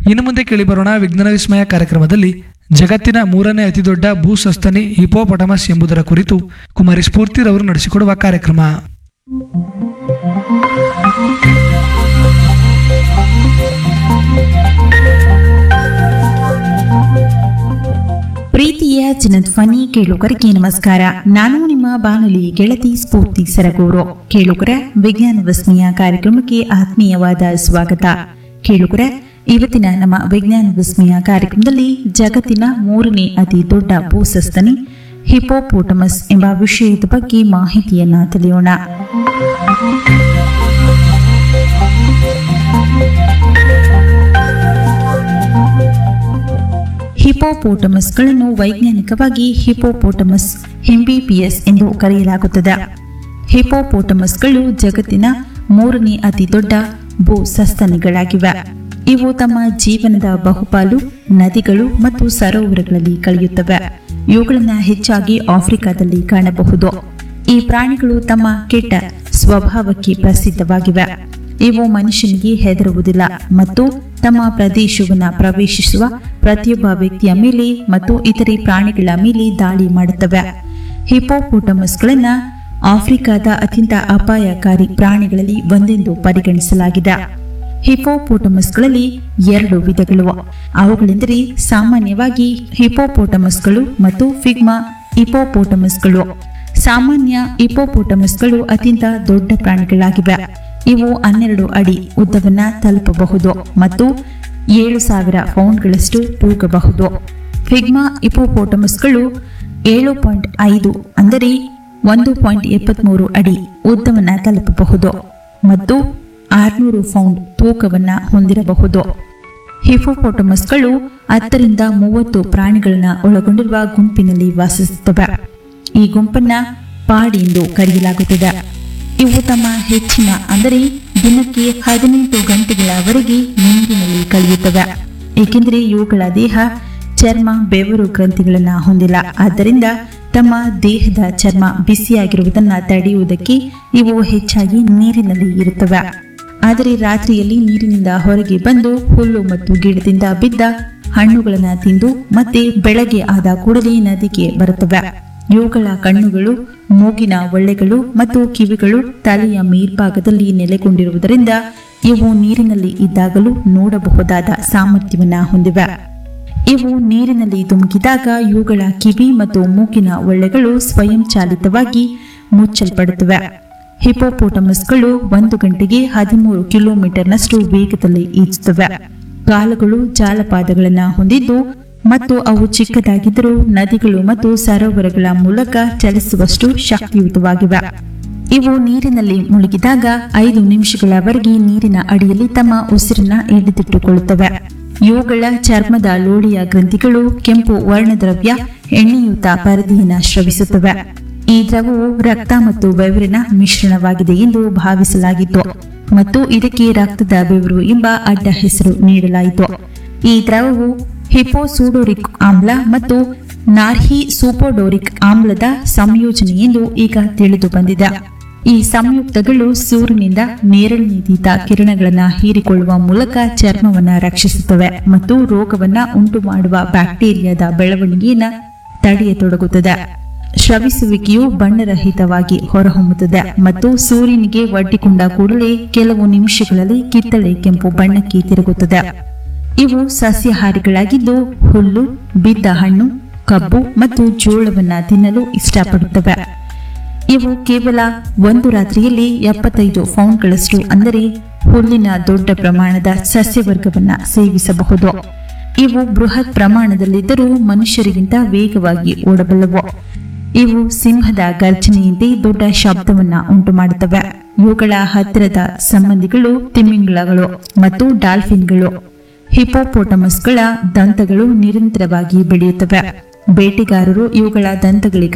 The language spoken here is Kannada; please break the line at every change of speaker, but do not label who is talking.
ಇನ್ನು ಮುಂದೆ ಕೇಳಿಬರೋಣ ವಿಜ್ಞಾನ ವಿಸ್ಮಯ ಕಾರ್ಯಕ್ರಮದಲ್ಲಿ ಜಗತ್ತಿನ ಮೂರನೇ ಅತಿದೊಡ್ಡ ಭೂಸಸ್ತನಿ ಹಿಪೋಪಟಮಸ್ ಎಂಬುದರ ಕುರಿತು ಕುಮಾರಿ ಸ್ಫೂರ್ತಿರವರು ನಡೆಸಿಕೊಡುವ ಕಾರ್ಯಕ್ರಮ
ಪ್ರೀತಿಯ ಜನಧ್ವನಿ ಕೇಳುಗರಿಗೆ ನಮಸ್ಕಾರ ನಾನು ನಿಮ್ಮ ಬಾನುಲಿ ಗೆಳತಿ ಸ್ಫೂರ್ತಿ ಸರಗೂರು ಕೇಳುಗರ ವಿಜ್ಞಾನ ವಿಸ್ಮಯ ಕಾರ್ಯಕ್ರಮಕ್ಕೆ ಆತ್ಮೀಯವಾದ ಸ್ವಾಗತ ಕೇಳುಗರ ಇವತ್ತಿನ ನಮ್ಮ ವಿಜ್ಞಾನ ವಿಸ್ಮಯ ಕಾರ್ಯಕ್ರಮದಲ್ಲಿ ಜಗತ್ತಿನ ಮೂರನೇ ಅತಿ ದೊಡ್ಡ ಭೂಸಸ್ತನಿ ಹಿಪೋಪೋಟಮಸ್ ಎಂಬ ವಿಷಯದ ಬಗ್ಗೆ ಮಾಹಿತಿಯನ್ನ ತಿಳಿಯೋಣ ಹಿಪೋಪೋಟಮಸ್ಗಳನ್ನು ವೈಜ್ಞಾನಿಕವಾಗಿ ಹಿಪೋಪೋಟಮಸ್ ಹೆಂಬಿಪಿಯಸ್ ಎಂದು ಕರೆಯಲಾಗುತ್ತದೆ ಹಿಪೋಪೋಟಮಸ್ಗಳು ಜಗತ್ತಿನ ಮೂರನೇ ಅತಿ ದೊಡ್ಡ ಭೂ ಸಸ್ತನಿಗಳಾಗಿವೆ ಇವು ತಮ್ಮ ಜೀವನದ ಬಹುಪಾಲು ನದಿಗಳು ಮತ್ತು ಸರೋವರಗಳಲ್ಲಿ ಕಳೆಯುತ್ತವೆ ಇವುಗಳನ್ನು ಹೆಚ್ಚಾಗಿ ಆಫ್ರಿಕಾದಲ್ಲಿ ಕಾಣಬಹುದು ಈ ಪ್ರಾಣಿಗಳು ತಮ್ಮ ಕೆಟ್ಟ ಸ್ವಭಾವಕ್ಕೆ ಪ್ರಸಿದ್ಧವಾಗಿವೆ ಇವು ಮನುಷ್ಯನಿಗೆ ಹೆದರುವುದಿಲ್ಲ ಮತ್ತು ತಮ್ಮ ಪ್ರದೇಶವನ್ನು ಪ್ರವೇಶಿಸುವ ಪ್ರತಿಯೊಬ್ಬ ವ್ಯಕ್ತಿಯ ಮೇಲೆ ಮತ್ತು ಇತರೆ ಪ್ರಾಣಿಗಳ ಮೇಲೆ ದಾಳಿ ಮಾಡುತ್ತವೆ ಹಿಪೋಪೋಟಮಸ್ಗಳನ್ನ ಆಫ್ರಿಕಾದ ಅತ್ಯಂತ ಅಪಾಯಕಾರಿ ಪ್ರಾಣಿಗಳಲ್ಲಿ ಒಂದೆಂದು ಪರಿಗಣಿಸಲಾಗಿದೆ ಹಿಪೋಪೋಟಮಸ್ಗಳಲ್ಲಿ ಎರಡು ವಿಧಗಳು ಅವುಗಳೆಂದರೆ ಸಾಮಾನ್ಯವಾಗಿ ಹಿಪೋಪೋಟಮಸ್ಗಳು ಮತ್ತು ಫಿಗ್ಮಾ ಹಿಪೋಪೋಟಮಸ್ಗಳು ಸಾಮಾನ್ಯ ಹಿಪೋಪೋಟಮಸ್ಗಳು ಅತ್ಯಂತ ದೊಡ್ಡ ಪ್ರಾಣಿಗಳಾಗಿವೆ ಇವು ಹನ್ನೆರಡು ಅಡಿ ಉದ್ದವನ್ನ ತಲುಪಬಹುದು ಮತ್ತು ಏಳು ಸಾವಿರ ಪೌಂಡ್ಗಳಷ್ಟು ತೂಗಬಹುದು ಫಿಗ್ಮಾ ಹಿಪೋಪೋಟಮಸ್ಗಳು ಏಳು ಪಾಯಿಂಟ್ ಐದು ಅಂದರೆ ಒಂದು ಪಾಯಿಂಟ್ ಎಪ್ಪತ್ಮೂರು ಅಡಿ ಉದ್ದವನ್ನ ತಲುಪಬಹುದು ಮತ್ತು ಆರ್ನೂರು ಪೌಂಡ್ ತೂಕವನ್ನ ಹೊಂದಿರಬಹುದು ಹಿಪೋಪೋಟಮಸ್ಗಳು ಹತ್ತರಿಂದ ಮೂವತ್ತು ಪ್ರಾಣಿಗಳನ್ನ ಒಳಗೊಂಡಿರುವ ಗುಂಪಿನಲ್ಲಿ ವಾಸಿಸುತ್ತವೆ ಈ ಗುಂಪನ್ನ ಪಾಡಿ ಎಂದು ಕರೆಯಲಾಗುತ್ತದೆ ಇವು ತಮ್ಮ ಹೆಚ್ಚಿನ ಅಂದರೆ ದಿನಕ್ಕೆ ಹದಿನೆಂಟು ಗಂಟೆಗಳವರೆಗೆ ನೀರಿನಲ್ಲಿ ಕಳೆಯುತ್ತವೆ ಏಕೆಂದರೆ ಇವುಗಳ ದೇಹ ಚರ್ಮ ಬೆವರು ಗ್ರಂಥಿಗಳನ್ನ ಹೊಂದಿಲ್ಲ ಆದ್ದರಿಂದ ತಮ್ಮ ದೇಹದ ಚರ್ಮ ಬಿಸಿಯಾಗಿರುವುದನ್ನು ತಡೆಯುವುದಕ್ಕೆ ಇವು ಹೆಚ್ಚಾಗಿ ನೀರಿನಲ್ಲಿ ಇರುತ್ತವೆ ಆದರೆ ರಾತ್ರಿಯಲ್ಲಿ ನೀರಿನಿಂದ ಹೊರಗೆ ಬಂದು ಹುಲ್ಲು ಮತ್ತು ಗಿಡದಿಂದ ಬಿದ್ದ ಹಣ್ಣುಗಳನ್ನು ತಿಂದು ಮತ್ತೆ ಬೆಳಗ್ಗೆ ಆದ ಕೂಡಲೇ ನದಿಗೆ ಬರುತ್ತವೆ ಇವುಗಳ ಕಣ್ಣುಗಳು ಮೂಗಿನ ಒಳ್ಳೆಗಳು ಮತ್ತು ಕಿವಿಗಳು ತಲೆಯ ಮೇಲ್ಭಾಗದಲ್ಲಿ ನೆಲೆಗೊಂಡಿರುವುದರಿಂದ ಇವು ನೀರಿನಲ್ಲಿ ಇದ್ದಾಗಲೂ ನೋಡಬಹುದಾದ ಸಾಮರ್ಥ್ಯವನ್ನ ಹೊಂದಿವೆ ಇವು ನೀರಿನಲ್ಲಿ ಧುಮುಕಿದಾಗ ಇವುಗಳ ಕಿವಿ ಮತ್ತು ಮೂಗಿನ ಒಳ್ಳೆಗಳು ಸ್ವಯಂಚಾಲಿತವಾಗಿ ಮುಚ್ಚಲ್ಪಡುತ್ತವೆ ಹಿಪೋಪೋಟಮಸ್ಗಳು ಒಂದು ಗಂಟೆಗೆ ಹದಿಮೂರು ಕಿಲೋಮೀಟರ್ನಷ್ಟು ವೇಗದಲ್ಲಿ ಈಜುತ್ತವೆ ಕಾಲುಗಳು ಜಾಲಪಾದಗಳನ್ನು ಹೊಂದಿದ್ದು ಮತ್ತು ಅವು ಚಿಕ್ಕದಾಗಿದ್ದರೂ ನದಿಗಳು ಮತ್ತು ಸರೋವರಗಳ ಮೂಲಕ ಚಲಿಸುವಷ್ಟು ಶಕ್ತಿಯುತವಾಗಿವೆ ಇವು ನೀರಿನಲ್ಲಿ ಮುಳುಗಿದಾಗ ಐದು ನಿಮಿಷಗಳವರೆಗೆ ನೀರಿನ ಅಡಿಯಲ್ಲಿ ತಮ್ಮ ಉಸಿರನ್ನ ಹಿಡಿದಿಟ್ಟುಕೊಳ್ಳುತ್ತವೆ ಇವುಗಳ ಚರ್ಮದ ಲೋಳಿಯ ಗ್ರಂಥಿಗಳು ಕೆಂಪು ವರ್ಣದ್ರವ್ಯ ಎಣ್ಣೆಯುತ ಪರದೆಯನ್ನು ಸ್ರವಿಸುತ್ತವೆ ಈ ದ್ರವವು ರಕ್ತ ಮತ್ತು ಬೆವರಿನ ಮಿಶ್ರಣವಾಗಿದೆ ಎಂದು ಭಾವಿಸಲಾಗಿತ್ತು ಮತ್ತು ಇದಕ್ಕೆ ರಕ್ತದ ಬೆವರು ಎಂಬ ಅಡ್ಡ ಹೆಸರು ನೀಡಲಾಯಿತು ಈ ದ್ರವವು ಹಿಪೋಸೂಡೋರಿಕ್ ಆಮ್ಲ ಮತ್ತು ನಾರ್ಹಿ ಸೂಪೋಡೋರಿಕ್ ಆಮ್ಲದ ಸಂಯೋಜನೆ ಎಂದು ಈಗ ತಿಳಿದು ಬಂದಿದೆ ಈ ಸಂಯುಕ್ತಗಳು ಸೂರ್ಯನಿಂದ ನೇರಳನಿಂದ ಕಿರಣಗಳನ್ನು ಹೀರಿಕೊಳ್ಳುವ ಮೂಲಕ ಚರ್ಮವನ್ನು ರಕ್ಷಿಸುತ್ತವೆ ಮತ್ತು ರೋಗವನ್ನ ಉಂಟು ಮಾಡುವ ಬ್ಯಾಕ್ಟೀರಿಯಾದ ಬೆಳವಣಿಗೆಯನ್ನು ತಡೆಯತೊಡಗುತ್ತದೆ ಸ್ರವಿಸುವಿಕೆಯು ಬಣ್ಣರಹಿತವಾಗಿ ಹೊರಹೊಮ್ಮುತ್ತದೆ ಮತ್ತು ಸೂರ್ಯನಿಗೆ ಒಡ್ಡಿಕೊಂಡ ಕೂಡಲೇ ಕೆಲವು ನಿಮಿಷಗಳಲ್ಲಿ ಕಿತ್ತಳೆ ಕೆಂಪು ಬಣ್ಣಕ್ಕೆ ತಿರುಗುತ್ತದೆ ಇವು ಸಸ್ಯಾಹಾರಿಗಳಾಗಿದ್ದು ಹುಲ್ಲು ಬಿದ್ದ ಹಣ್ಣು ಕಬ್ಬು ಮತ್ತು ಜೋಳವನ್ನ ತಿನ್ನಲು ಇಷ್ಟಪಡುತ್ತವೆ ಇವು ಕೇವಲ ಒಂದು ರಾತ್ರಿಯಲ್ಲಿ ಎಪ್ಪತ್ತೈದು ಪೌಂಡ್ಗಳಷ್ಟು ಅಂದರೆ ಹುಲ್ಲಿನ ದೊಡ್ಡ ಪ್ರಮಾಣದ ಸಸ್ಯವರ್ಗವನ್ನ ಸೇವಿಸಬಹುದು ಇವು ಬೃಹತ್ ಪ್ರಮಾಣದಲ್ಲಿದ್ದರೂ ಮನುಷ್ಯರಿಗಿಂತ ವೇಗವಾಗಿ ಓಡಬಲ್ಲವು ಇವು ಸಿಂಹದ ಗರ್ಜನೆಯಂತೆ ದೊಡ್ಡ ಶಬ್ದವನ್ನ ಉಂಟು ಮಾಡುತ್ತವೆ ಇವುಗಳ ಹತ್ತಿರದ ಸಂಬಂಧಿಗಳು ತಿಮಿಂಗಿಳಗಳು ಮತ್ತು ಡಾಲ್ಫಿನ್ಗಳು ಹಿಪೋಪೋಟಮಸ್ಗಳ ದಂತಗಳು ನಿರಂತರವಾಗಿ ಬೆಳೆಯುತ್ತವೆ ಬೇಟೆಗಾರರು ಇವುಗಳ ದಂತಗಳಿಗೆ